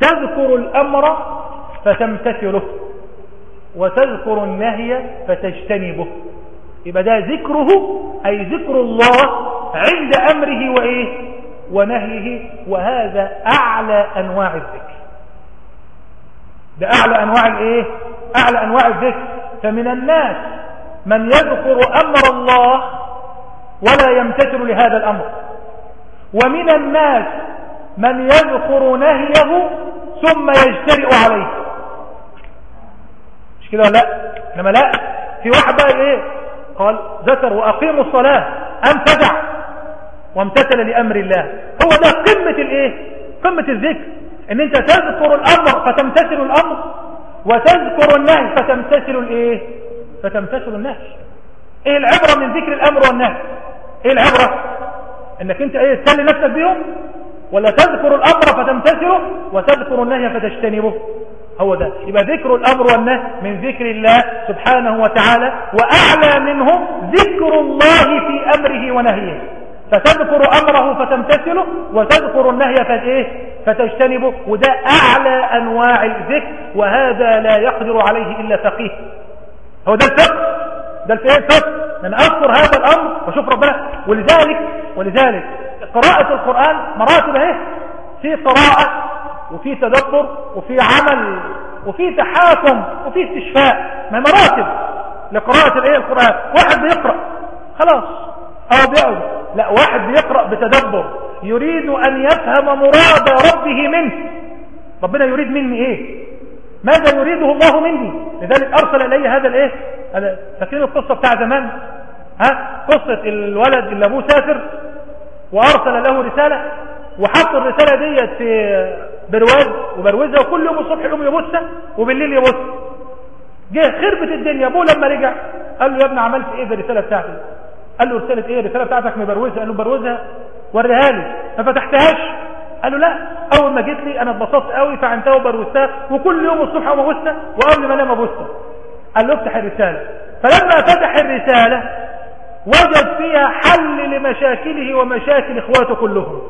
تذكر الأمر فتمتثله وتذكر النهي فتجتنبه يبقى ده ذكره أي ذكر الله عند أمره وإيه ونهيه وهذا أعلى أنواع الذكر ده أعلى أنواع الإيه أعلى أنواع الذكر فمن الناس من يذكر أمر الله ولا يمتثل لهذا الأمر ومن الناس من يذكر نهيه ثم يجترئ عليه مش كده ولا لا انما لا في واحد بقى ايه قال ذكر واقيموا الصلاه ام فزع وامتثل لامر الله هو ده قمه الايه قمه الذكر ان انت تذكر الامر فتمتثل الامر وتذكر النهي فتمتثل الايه فتمتثل النهي ايه العبره من ذكر الامر والنهي ايه العبره انك انت ايه تسلي نفسك بيهم ولا تذكر الامر فتمتثله وتذكر النهي فتجتنبه هو ده يبقى ذكر الامر والنهي من ذكر الله سبحانه وتعالى واعلى منه ذكر الله في امره ونهيه فتذكر امره فتمتثله وتذكر النهي فايه فتجتنبه وده اعلى انواع الذكر وهذا لا يقدر عليه الا فقيه هو ده الفقه ده الفقه ان اذكر هذا الامر واشوف ربنا ولذلك ولذلك قراءة القرآن مراتب اهي في قراءة وفي تدبر وفي عمل وفي تحاكم وفي استشفاء ما مراتب لقراءة الايه القرآن واحد بيقرأ خلاص او بيقرأ لا واحد بيقرأ بتدبر يريد ان يفهم مراد ربه منه ربنا يريد مني ايه ماذا يريده الله مني لذلك ارسل الي هذا الايه فاكرين القصة بتاع زمان ها قصة الولد اللي ابوه سافر وارسل له رسالة وحط الرسالة ديت في برواز وبروزها وكل يوم الصبح يقوم يبصها وبالليل يبص جه خربت الدنيا ابوه لما رجع قال له يا ابني عملت ايه بالرسالة بتاعتي قال له رسالة ايه الرسالة بتاعتك مبروزها قال له بروزها وريها لي ما فتحتهاش قال له لا اول ما جيت لي انا اتبسطت قوي فعنتها وبروزتها وكل يوم الصبح اقوم ابصها وقبل ما انام ابصها قال له افتح الرسالة فلما فتح الرسالة وجد فيها حل لمشاكله ومشاكل اخواته كلهم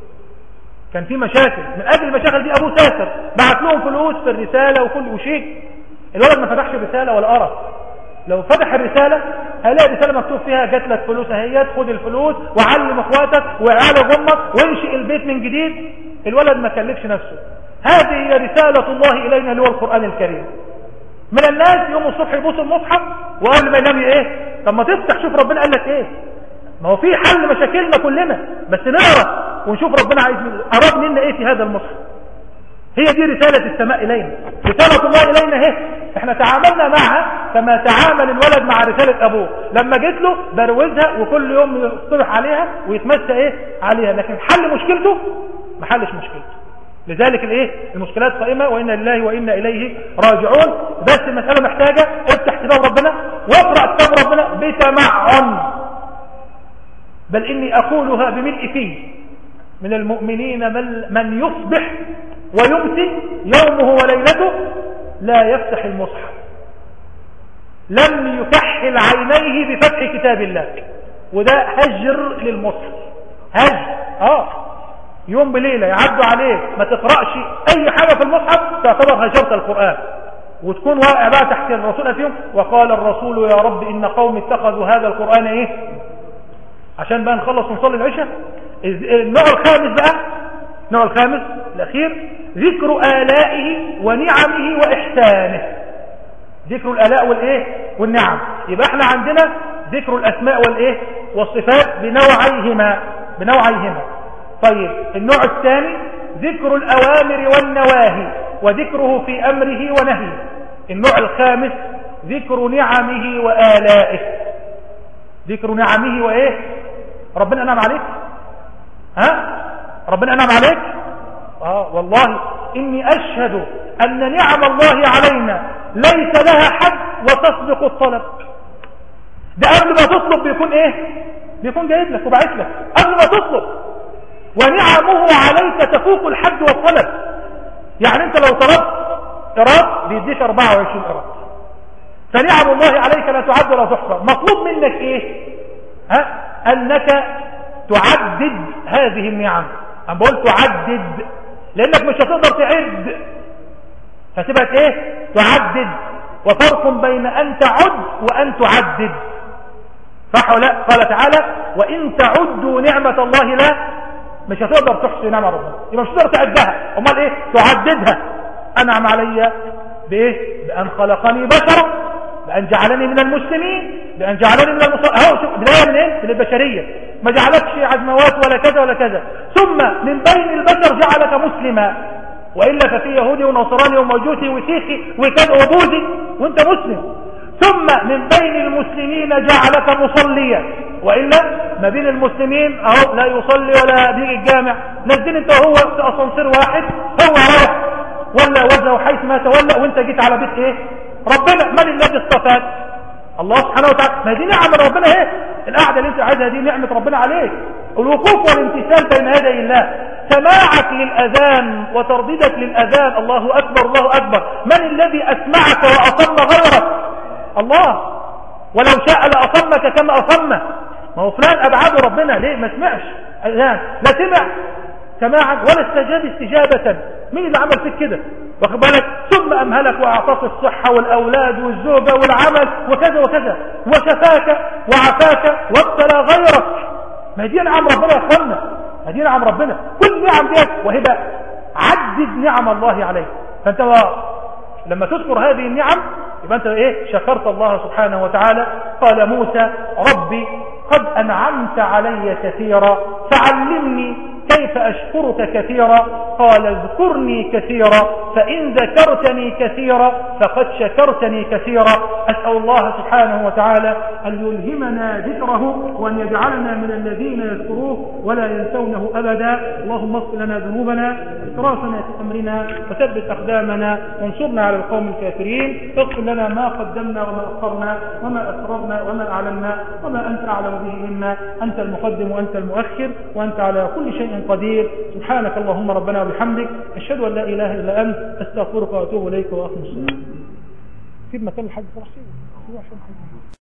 كان في مشاكل من اجل المشاكل دي ابوه سافر بعت لهم فلوس في الرسالة وكل وشيء الولد ما فتحش الرسالة ولا قرا لو فتح الرسالة هلاقي رسالة مكتوب فيها جات لك فلوس اهيت خد الفلوس وعلم اخواتك وعلى امك وانشئ البيت من جديد الولد ما كلفش نفسه هذه هي رسالة الله الينا اللي هو القرآن الكريم من الناس يوم الصبح يبص المصحف وقبل ما ينام ايه طب ما تفتح شوف ربنا قال لك ايه ما هو في حل مشاكلنا كلنا بس نقرا ونشوف ربنا عايز اراد منا ايه في هذا المصحف هي دي رسالة السماء إلينا رسالة الله إلينا اهي احنا تعاملنا معها كما تعامل الولد مع رسالة أبوه لما جيت له بروزها وكل يوم يصطبح عليها ويتمسى ايه عليها لكن حل مشكلته ما حلش مشكلته لذلك الايه المشكلات قائمة وإنا لله وإنا إليه راجعون بس المسألة محتاجة افتح كتاب ربنا واقرأ كتاب ربنا بتمعن بل إني أقولها بملء فيه من المؤمنين من يصبح ويمسي يومه وليلته لا يفتح المصحف لم يكحل عينيه بفتح كتاب الله وده هجر للمصحف هجر اه يوم بليلة يعدوا عليه ما تقرأش اي حاجة في المصحف تعتبر هجرت القرآن وتكون واقع بقى تحت الرسول فيهم وقال الرسول يا رب ان قوم اتخذوا هذا القرآن ايه عشان بقى نخلص ونصلي العشاء النوع الخامس بقى النوع الخامس الاخير ذكر آلائه ونعمه وإحسانه ذكر الآلاء والإيه والنعم يبقى احنا عندنا ذكر الأسماء والإيه والصفات بنوعيهما بنوعيهما طيب النوع الثاني ذكر الأوامر والنواهي وذكره في أمره ونهيه النوع الخامس ذكر نعمه وآلائه ذكر نعمه وإيه ربنا أنعم عليك ها ربنا أنعم عليك آه والله إني أشهد أن نعم الله علينا ليس لها حد وتسبق الطلب ده قبل ما تطلب بيكون ايه بيكون جايب لك وبعث لك قبل ما تطلب ونعمه عليك تفوق الحد والطلب يعني انت لو طلبت قراط بيديش 24 قراط فنعم الله عليك لا تعد ولا تحصى مطلوب منك ايه ها انك تعدد هذه النعم انا بقول تعدد لانك مش هتقدر تعد فتبقى ايه تعدد وفرق بين ان تعد وان تعدد صح ولا قال تعالى وان تعدوا نعمة الله لا مش هتقدر تحصي نعمة ربنا يبقى مش هتقدر تعدها امال ايه تعددها انعم علي بايه بان خلقني بشرا بان جعلني من المسلمين بان جعلني من المصلين اهو شوف بدايه من ايه من البشريه ما جعلكش عزموات ولا كذا ولا كذا ثم من بين البشر جعلك مسلما والا ففي يهودي ونصراني وموجوسي وسيخي وكذا وبوذي وانت مسلم ثم من بين المسلمين جعلك مصليا وإلا ما بين المسلمين اهو لا يصلي ولا بيجي الجامع نزل انت وهو في اسانسير واحد هو راح ولا وزنه حيث ما تولى وانت جيت على بيت ايه ربنا من الذي اصطفاك الله سبحانه وتعالى ما دي نعم ربنا ايه القعده اللي انت عايزها دي نعمه ربنا عليك الوقوف والامتثال بين يدي الله سماعك للاذان وترديدك للاذان الله اكبر الله اكبر من الذي اسمعك واصم غيرك الله ولو شاء لاصمك كما اصمه ما هو فلان ابعده ربنا ليه ما سمعش اذان لا سمع سماعا ولا استجاب استجابة مين اللي عمل فيك كده واخد بالك ثم امهلك واعطاك الصحة والاولاد والزوجة والعمل وكذا وكذا وشفاك وعفاك وابتلى غيرك ما دي نعم ربنا يا اخوانا ما دي نعم ربنا كل نعم ديت وهبة عدد نعم الله عليك فانت لما تذكر هذه النعم يبقى انت ايه شكرت الله سبحانه وتعالى قال موسى ربي قد انعمت علي كثيرا فعلمني كيف أشكرك كثيرا قال اذكرني كثيرا فإن ذكرتني كثيرا فقد شكرتني كثيرا أسأل الله سبحانه وتعالى أن يلهمنا ذكره وأن يجعلنا من الذين يذكروه ولا ينسونه أبدا اللهم اغفر لنا ذنوبنا إسرافنا في أمرنا وثبت أقدامنا وانصرنا على القوم الكافرين اغفر لنا ما قدمنا وما أخرنا وما أسررنا وما أعلنا وما أنت أعلم به منا أنت المقدم وأنت المؤخر وأنت على كل شيء قدير سبحانك اللهم ربنا وبحمدك أشهد أن لا إله إلا أنت أستغفرك وأتوب إليك وأقم الصلاة في مكان الحج فرحسين